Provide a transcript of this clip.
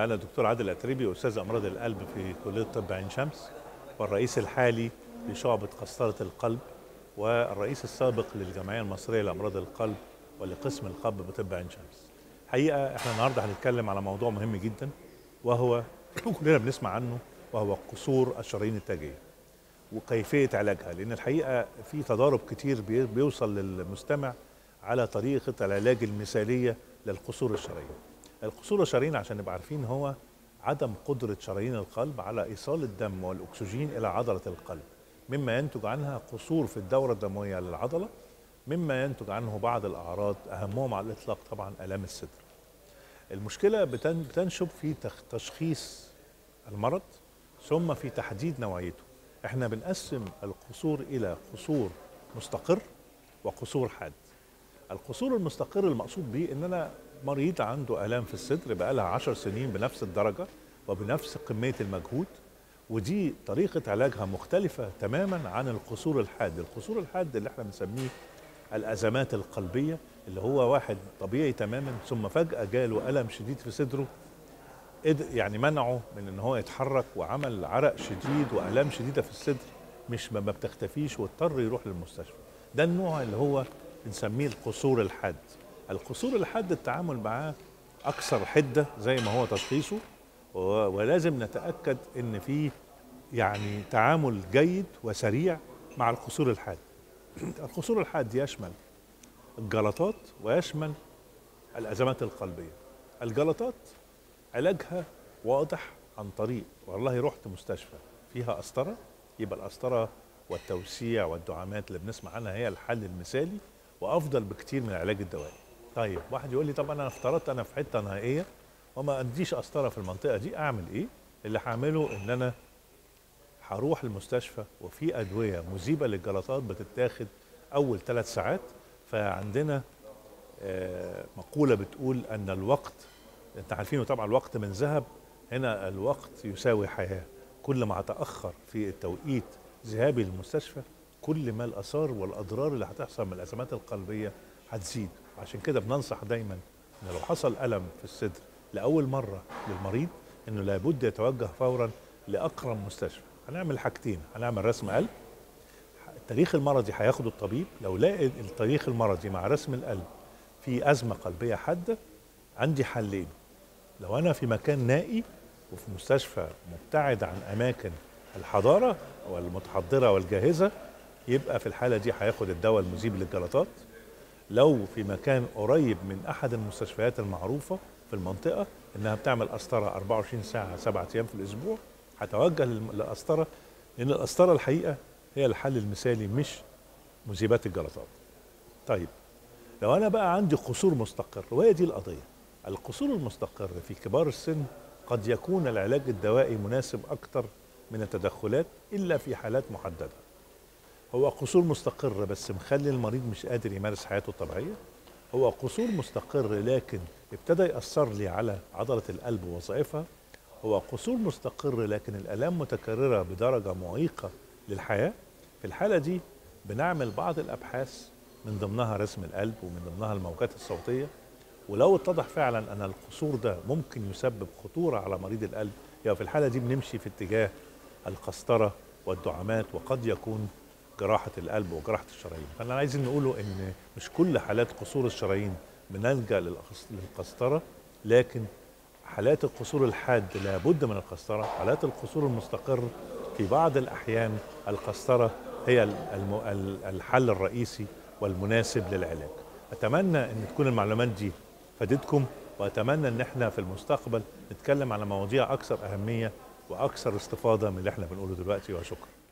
أنا الدكتور عادل أتريبي أستاذ أمراض القلب في كلية طب عين شمس والرئيس الحالي لشعبة قسطرة القلب والرئيس السابق للجمعية المصرية لأمراض القلب ولقسم القلب بطب عين شمس. حقيقة احنا النهارده هنتكلم على موضوع مهم جدا وهو كلنا بنسمع عنه وهو قصور الشرايين التاجية وكيفية علاجها لأن الحقيقة في تضارب كتير بي- بيوصل للمستمع على طريقة العلاج المثالية للقصور الشرايين. القصور الشرايين عشان نبقى عارفين هو عدم قدرة شرايين القلب على إيصال الدم والأكسجين إلى عضلة القلب مما ينتج عنها قصور في الدورة الدموية للعضلة مما ينتج عنه بعض الأعراض أهمهم على الإطلاق طبعا آلام الصدر المشكلة بتن- بتنشب في تخ- تشخيص المرض ثم في تحديد نوعيته احنا بنقسم القصور إلى قصور مستقر وقصور حاد القصور المستقر المقصود به ان انا مريض عنده الام في الصدر بقالها عشر سنين بنفس الدرجه وبنفس كميه المجهود ودي طريقه علاجها مختلفه تماما عن القصور الحاد القصور الحاد اللي احنا بنسميه الازمات القلبيه اللي هو واحد طبيعي تماما ثم فجاه جاله الم شديد في صدره قد- يعني منعه من ان هو يتحرك وعمل عرق شديد والام شديده في الصدر مش ما ما بتختفيش واضطر يروح للمستشفى ده النوع اللي هو بنسميه القصور الحاد القصور الحاد التعامل معاه اكثر حده زي ما هو تشخيصه و- ولازم نتاكد ان في يعني تعامل جيد وسريع مع القصور الحاد القصور الحاد يشمل الجلطات ويشمل الازمات القلبيه الجلطات علاجها واضح عن طريق والله رحت مستشفى فيها قسطره يبقى القسطره والتوسيع والدعامات اللي بنسمع عنها هي الحل المثالي وافضل بكتير من العلاج الدوائي. طيب واحد يقول لي طب انا افترضت انا في حته نهائيه وما عنديش قسطره في المنطقه دي اعمل ايه؟ اللي هعمله ان انا هروح المستشفى وفي ادويه مذيبه للجلطات بتتاخد اول ثلاث ساعات فعندنا آه، مقوله بتقول ان الوقت انت عارفينه طبعا الوقت من ذهب هنا الوقت يساوي حياه كل ما اتاخر في التوقيت ذهابي للمستشفى كل ما الاثار والاضرار اللي هتحصل من الازمات القلبيه هتزيد عشان كده بننصح دايما ان لو حصل الم في الصدر لاول مره للمريض انه لابد يتوجه فورا لاقرب مستشفى هنعمل حاجتين هنعمل رسم قلب التاريخ المرضي هياخده الطبيب لو لقى التاريخ المرضي مع رسم القلب في أزمة قلبية حادة عندي حلين لو أنا في مكان نائي وفي مستشفى مبتعد عن أماكن الحضارة والمتحضرة والجاهزة يبقى في الحالة دي هياخد الدواء المذيب للجلطات لو في مكان قريب من أحد المستشفيات المعروفة في المنطقة إنها بتعمل قسطرة 24 ساعة سبعة أيام في الأسبوع هتوجه للم- للقسطرة لأن القسطرة الحقيقة هي الحل المثالي مش مذيبات الجلطات طيب لو انا بقى عندي قصور مستقر وهي دي القضيه القصور المستقر في كبار السن قد يكون العلاج الدوائي مناسب اكثر من التدخلات الا في حالات محدده هو قصور مستقر بس مخلي المريض مش قادر يمارس حياته الطبيعيه هو قصور مستقر لكن ابتدى ياثر لي على عضله القلب ووظائفها هو قصور مستقر لكن الالام متكرره بدرجه معيقه للحياه في الحاله دي بنعمل بعض الابحاث من ضمنها رسم القلب ومن ضمنها الموجات الصوتيه ولو اتضح فعلا ان القصور ده ممكن يسبب خطوره على مريض القلب يبقى في الحاله دي بنمشي في اتجاه القسطره والدعامات وقد يكون جراحه القلب وجراحه الشرايين فانا عايزين نقوله ان مش كل حالات قصور الشرايين بنلجا للقس- للقسطره لكن حالات القصور الحاد لابد من القسطره حالات القصور المستقر في بعض الاحيان القسطره هي ال- الم- ال- الحل الرئيسي والمناسب للعلاج اتمنى ان تكون المعلومات دي فادتكم واتمنى ان احنا في المستقبل نتكلم على مواضيع اكثر اهميه واكثر استفاضه من اللي احنا بنقوله دلوقتي وشكرا